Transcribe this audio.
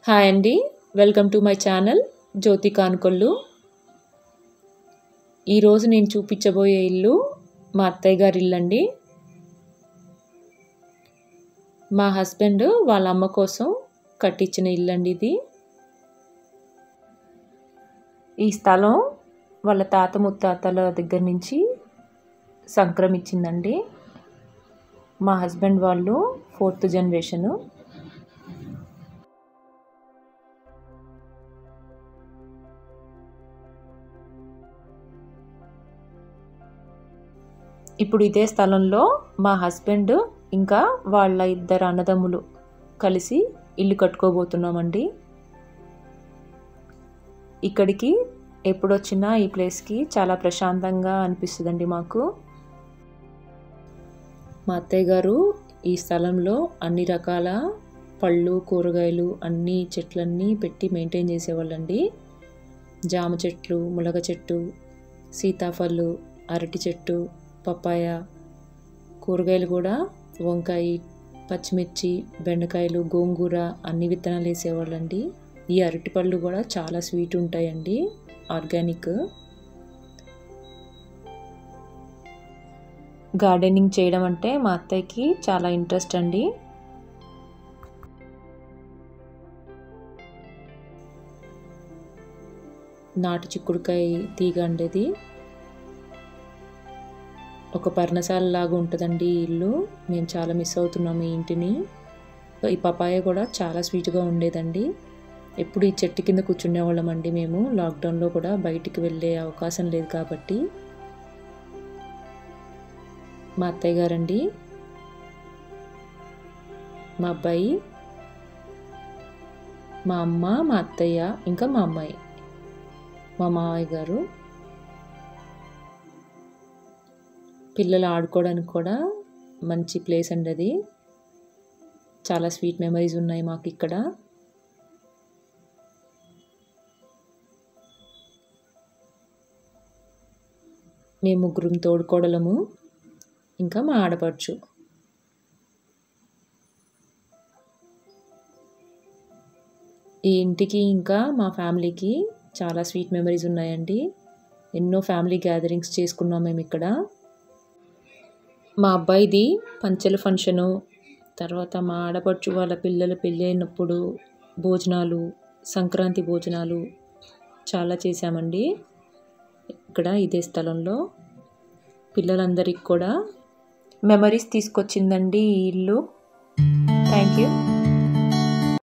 hi అండి welcome to my channel Jyothi Kanukollu ఈరోజు నేను చూపించబోయే ఇల్లు మా అత్తయ్య గారి ఇల్లు అండి మా హస్బెండ్ వాళ్ళ అమ్మ కోసం కట్టించిన ఇల్లు అండి ఇది ఈ స్థలం వాళ్ళ తాత ముత్తాతల దగ్గర నుంచి సంక్రమించిందండి మా హస్బెండ్ వాళ్ళు ఫోర్త్ జనరేషను ఇప్పుడు ఇదే స్థలంలో మా హస్బెండ్ ఇంకా వాళ్ళ ఇద్దరు అన్నదమ్ములు కలిసి ఇల్లు కట్టుకోబోతున్నామండి ఇక్కడికి ఎప్పుడొచ్చినా ఈ ప్లేస్కి చాలా ప్రశాంతంగా అనిపిస్తుందండి మాకు మా అత్తయ్య గారు ఈ స్థలంలో అన్ని రకాల పళ్ళు కూరగాయలు అన్ని చెట్లన్నీ పెట్టి మెయింటైన్ చేసేవాళ్ళండి జామ చెట్లు ములగ చెట్టు సీతాఫళ్ళు అరటి చెట్టు పప్పాయ కూరగాయలు కూడా వంకాయ పచ్చిమిర్చి బెండకాయలు గోంగూర అన్ని విత్తనాలు వేసేవాళ్ళండి ఈ అరటిపళ్ళు కూడా చాలా స్వీట్ ఉంటాయండి ఆర్గానిక్ గార్డెనింగ్ చేయడం అంటే మా అత్తయ్యకి చాలా ఇంట్రెస్ట్ అండి నాటు చిక్కుడుకాయ తీగ అండేది ఒక పర్ణశాల లాగా ఉంటుందండి ఈ ఇల్లు మేము చాలా మిస్ అవుతున్నాము ఈ ఇంటిని ఈ పపాయ కూడా చాలా స్వీట్గా ఉండేదండి ఎప్పుడు ఈ చెట్టు కింద కూర్చునేవాళ్ళం అండి మేము లాక్డౌన్లో కూడా బయటికి వెళ్ళే అవకాశం లేదు కాబట్టి మా అత్తయ్య గారండి మా అబ్బాయి మా అమ్మ మా అత్తయ్య ఇంకా మా అమ్మాయి మా మావయ్య గారు పిల్లలు ఆడుకోవడానికి కూడా మంచి ప్లేస్ అండి అది చాలా స్వీట్ మెమరీస్ ఉన్నాయి మాకు ఇక్కడ మేము ముగ్గురం తోడుకోడలము ఇంకా మా ఆడపడుచు ఈ ఇంటికి ఇంకా మా ఫ్యామిలీకి చాలా స్వీట్ మెమరీస్ ఉన్నాయండి ఎన్నో ఫ్యామిలీ గ్యాదరింగ్స్ చేసుకున్నాం మేము ఇక్కడ మా అబ్బాయిది పంచెల ఫంక్షను తర్వాత మా ఆడపడుచు వాళ్ళ పిల్లల పెళ్ళి అయినప్పుడు భోజనాలు సంక్రాంతి భోజనాలు చాలా చేశామండి ఇక్కడ ఇదే స్థలంలో పిల్లలందరికీ కూడా మెమరీస్ తీసుకొచ్చిందండి ఈ ఇల్లు థ్యాంక్ యూ